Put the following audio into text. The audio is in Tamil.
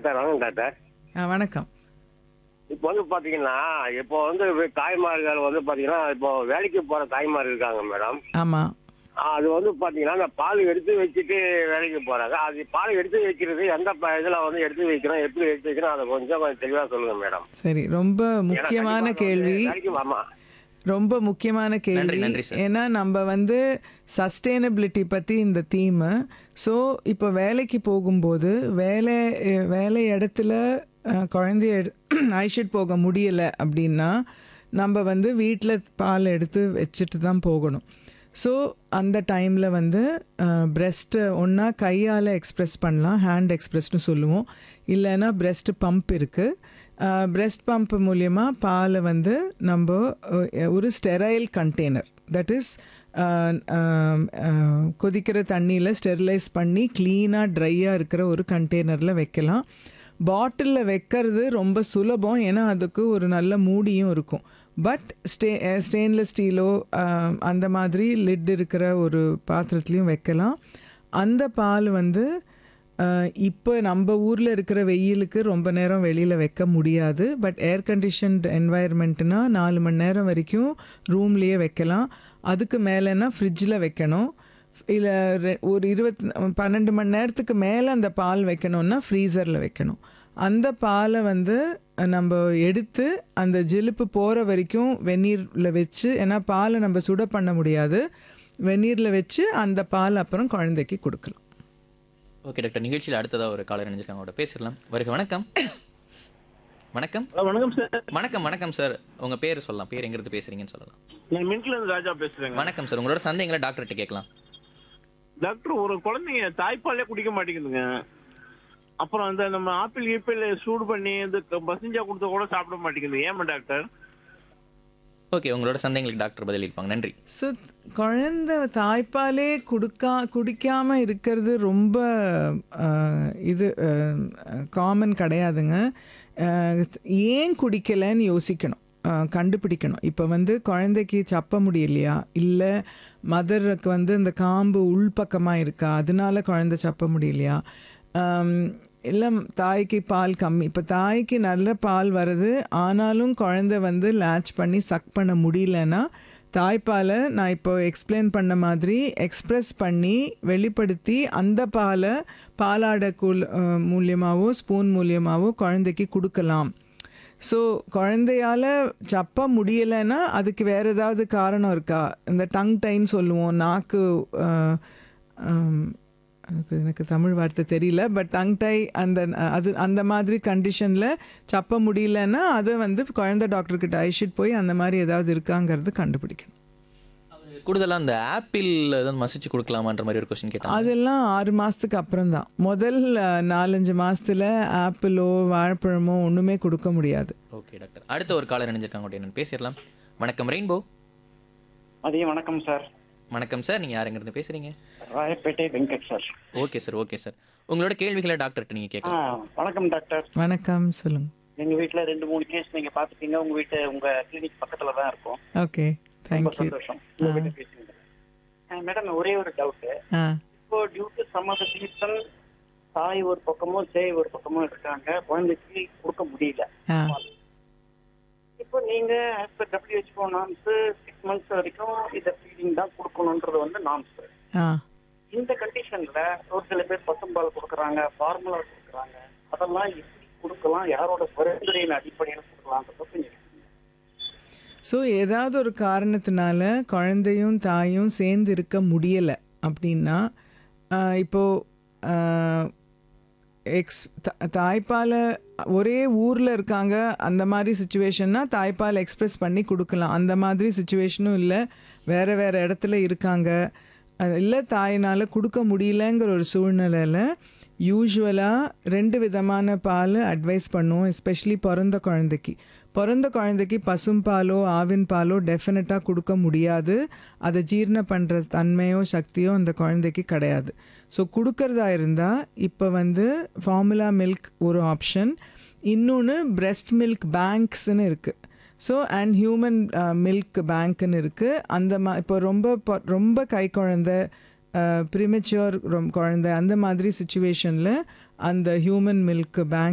டாக்டர் வணக்கம் டாக்டர் ஆ வணக்கம் இப்போ வந்து பாத்தீங்கன்னா இப்போ வந்து தாய்மார்கள் வந்து பாத்தீங்கன்னா இப்போ வேலைக்கு போற தாய்மார் இருக்காங்க மேடம் ஆமாம் அது வந்து பாத்தீங்கன்னா அந்த பால் எடுத்து வச்சுட்டு வேலைக்கு போறாங்க அது பால் எடுத்து வைக்கிறது எந்த ப- இதுல வந்து எடுத்து வைக்கணும் எப்படி எடுத்து வைக்கணும் அதை கொஞ்சம் கொஞ்சம் தெளிவா சொல்லுங்க மேடம் சரி ரொம்ப ஏன்னா முக்கியமான கண்டிப்பா வந்து கேள்வி வேலைக்கு ஆமா ரொம்ப முக்கியமான கேள்வி நன்றி சார். ஏன்னா நம்ம வந்து சஸ்டெயினபிலிட்டி பற்றி இந்த தீமு ஸோ இப்போ வேலைக்கு போகும்போது வேலை அஹ், வேலை இடத்துல அஹ், குழந்தைய எடு அழைச்சிட்டு போக முடியலை அப்படின்னா நம்ம வந்து வீட்டில் பால் எடுத்து வச்சுட்டு தான் போகணும் ஸோ அந்த டைமில் வந்து பிரெஸ்ட்டை ஒன்றா கையால் எக்ஸ்ப்ரெஸ் பண்ணலாம் ஹேண்ட் எக்ஸ்ப்ரெஸ்னு சொல்லுவோம் இல்லைன்னா பிரெஸ்ட் பம்ப் இருக்குது பிரெஸ்ட் பம்ப் மூலியமாக பாலை வந்து நம்ம அஹ், ஒரு ஸ்டெரைல் கண்டெய்னர் தட் இஸ் கொதிக்கிற தண்ணியில் ஸ்டெரிலைஸ் பண்ணி க்ளீனாக ட்ரையாக இருக்கிற ஒரு கண்டெய்னரில் வைக்கலாம் பாட்டிலில் வைக்கிறது ரொம்ப சுலபம் ஏன்னா அதுக்கு ஒரு நல்ல மூடியும் இருக்கும் பட் ஸ்டே ஸ்டெயின்லெஸ் ஸ்டீலோ அந்த மாதிரி லிட் இருக்கிற ஒரு பாத்திரத்துலையும் வைக்கலாம் அந்த பால் வந்து இப்போ நம்ம ஊரில் இருக்கிற வெயிலுக்கு ரொம்ப நேரம் வெளியில் வைக்க முடியாது பட் ஏர் கண்டிஷன்ட் என்வாயர்மெண்ட்னா நாலு மணி நேரம் வரைக்கும் ரூம்லேயே வைக்கலாம் அதுக்கு மேலேனா ஃப்ரிட்ஜில் வைக்கணும் இல்லை ஒரு இருபத்தி பன்னெண்டு மணி நேரத்துக்கு மேலே அந்த பால் வைக்கணும்னா ஃப்ரீசரில் வைக்கணும் அந்த பாலை வந்து நம்ம எடுத்து அந்த ஜிலுப்பு போகிற வரைக்கும் வெந்நீரில் வச்சு ஏன்னா பாலை நம்ம சுட பண்ண முடியாது வெந்நீரில் வச்சு அந்த பால் அப்புறம் குழந்தைக்கு கொடுக்கலாம் ஓகே டாக்டர் நிகழ்ச்சியில் அடுத்ததாக ஒரு காலர் நினைச்சிருக்காங்க அவங்களோட பேசிடலாம் வருக வணக்கம் வணக்கம் ஹலோ வணக்கம் சார் வணக்கம் வணக்கம் சார் உங்க பேர் சொல்லலாம் பேர் எங்கிருந்து பேசுறீங்கன்னு சொல்லலாம் நான் மின்ட்ல இருந்து ராஜா பேசுறேங்க வணக்கம் சார் உங்களோட சந்தேகங்களை டாக்டர்கிட்ட கேட்கலாம் டாக்டர் ஒரு குழந்தைங்க தாய்ப்பாலே குடிக்க மாட்டேங்குதுங்க அப்புறம் அந்த நம்ம ஆப்பிள் ஈப்பிள் சூடு பண்ணி இந்த பசஞ்சா கொடுத்த கூட சாப்பிட மாட்டேங்குது ஏமா டாக்டர் ஓகே உங்களோட சந்தேகங்களுக்கு டாக்டர் பதிலளிப்பாங்க நன்றி ஸோ குழந்தை தாய்ப்பாலே கொடுக்கா குடிக்காமல் இருக்கிறது ரொம்ப அஹ், இது காமன் கிடையாதுங்க அஹ், ஏன் குடிக்கலைன்னு யோசிக்கணும் அஹ், கண்டுபிடிக்கணும் இப்போ வந்து குழந்தைக்கு சப்ப முடியலையா இல்லை மதருக்கு வந்து இந்த காம்பு உள்பக்கமாக இருக்கா அதனால குழந்தை சப்ப முடியலையா ஆம், இல்லை தாய்க்கு பால் கம்மி இப்போ தாய்க்கு நல்ல பால் வருது ஆனாலும் குழந்தை வந்து லேட்ச் பண்ணி சக் பண்ண முடியலன்னா தாய்ப்பாலை நான் இப்போ எக்ஸ்பிளைன் பண்ண மாதிரி எக்ஸ்ப்ரெஸ் பண்ணி வெளிப்படுத்தி அந்த பாலை பாலாடை கூல் மூலியமாகவோ ஸ்பூன் மூலியமாகவோ குழந்தைக்கு கொடுக்கலாம் ஸோ குழந்தையால சப்ப முடியலைன்னா அதுக்கு வேற ஏதாவது காரணம் இருக்கா இந்த டங் டைன்னு சொல்லுவோம் நாக்கு அஹ், ஆம், அதுக்கு எனக்கு தமிழ் வார்த்தை தெரியல பட் டங் டை அந்த அது அந்த மாதிரி கண்டிஷனில் சப்ப முடியலன்னா அதை வந்து குழந்தை டாக்டர்கிட்ட அழைச்சிட்டு போய் அந்த மாதிரி ஏதாவது இருக்காங்கிறது கண்டுபிடிக்கணும் கூடுதலாக அந்த ஆப்பிள் ஏதாவது மசிச்சு கொடுக்கலாமான்ற மாதிரி ஒரு கொஸ்டின் கேட்டாங்க அதெல்லாம் ஆறு மாதத்துக்கு அப்புறம் தான் முதல் அஹ், நாலஞ்சு மாசத்துல ஆப்பிளோ வாழைப்பழமோ ஒன்றுமே கொடுக்க முடியாது ஓகே டாக்டர் அடுத்த ஒரு காலர் நினைச்சிருக்காங்க என்னன்னு பேசிடலாம் வணக்கம் ரெயின்போ மதியம் வணக்கம் சார் வணக்கம் சார் நீங்க யாருங்கிறது பேசுறீங்க Royapettah Venkat sir okay sir okay sir உங்களோட கேள்விகளை டாக்டர்கிட்ட நீங்க ஆ கேட்கலாம் வணக்கம் டாக்டர் வணக்கம் சொல்லுங்க எங்க வீட்ல ரெண்டு மூணு கேஸ் நீங்க பாத்துட்டீங்க உங்க வீட்டு உங்க கிளினிக் பக்கத்துல தான் இருக்கும் ஓகே ரொம்ப தேங்க்யூ சந்தோஷம் உங்க வீட்டு பேசுங்க மேடம் ஒரே ஒரு டவுட் ஆ இப்போ due to some off season தாய் ஒரு பக்கமும் சேய் ஒரு பக்கமும் இருக்காங்க குழந்தைக்கு கொடுக்க முடியல ஆ இப்போ நீங்க as per WHO norms six months வரைக்கும் இதை ஃபீடிங் தான் கொடுக்கணுன்றது வந்து நாம்ஸ் ஆ இந்த கண்டிஷன்ல ஒரு சில பேர் பசும்பால் கொடுக்குறாங்க ஃபார்முலா கொடுக்குறாங்க அதெல்லாம் எப்படி கொடுக்கலாம் யாரோட பரிந்துரையின் அடிப்படையில் கொடுக்கலான்றத கொஞ்சம் சொல்லுங்க. ஸோ ஏதாவது ஒரு காரணத்தினால குழந்தையும் தாயும் சேர்ந்து இருக்க முடியலை அப்படின்னா ஆஹ் இப்போ ஆஹ் எக்ஸ் த- தாய்ப்பாலை ஒரே ஊரில் இருக்காங்க அந்த மாதிரி சுச்சுவேஷன்னா தாய்ப்பால் எக்ஸ்பிரஸ் பண்ணி கொடுக்கலாம் அந்த மாதிரி சுச்சுவேஷனும் இல்லை வேறு வேறு இடத்துல இருக்காங்க இல்லை தாயினால் கொடுக்க முடியலங்கிற ஒரு சூழ்நிலையில் யூஸ்வலாக ரெண்டு விதமான பால் அட்வைஸ் பண்ணுவோம் எஸ்பெஷலி பிறந்த குழந்தைக்கு பிறந்த குழந்தைக்கு பசும்பாலோ ஆவின் பாலோ டெஃபினட்டாக கொடுக்க முடியாது அதை ஜீரண பண்ணுற தன்மையோ சக்தியோ அந்த குழந்தைக்கு கிடையாது ஸோ கொடுக்கறதா இருந்தால் இப்போ வந்து ஃபார்முலா மில்க் ஒரு ஆப்ஷன் இன்னொன்று breast மில்க் பேங்க்ஸ்னு இருக்குது ஸோ அண்ட் ஹியூமன் மில்க் பேங்க்னு இருக்குது அந்த மா இப்போ ரொம்ப பொ- ரொம்ப கை குழந்தை ப்ரிமெச்சுவர் குழந்தை அந்த மாதிரி சுச்சுவேஷனில் அந்த ஹியூமன் மில்க் பேங்க்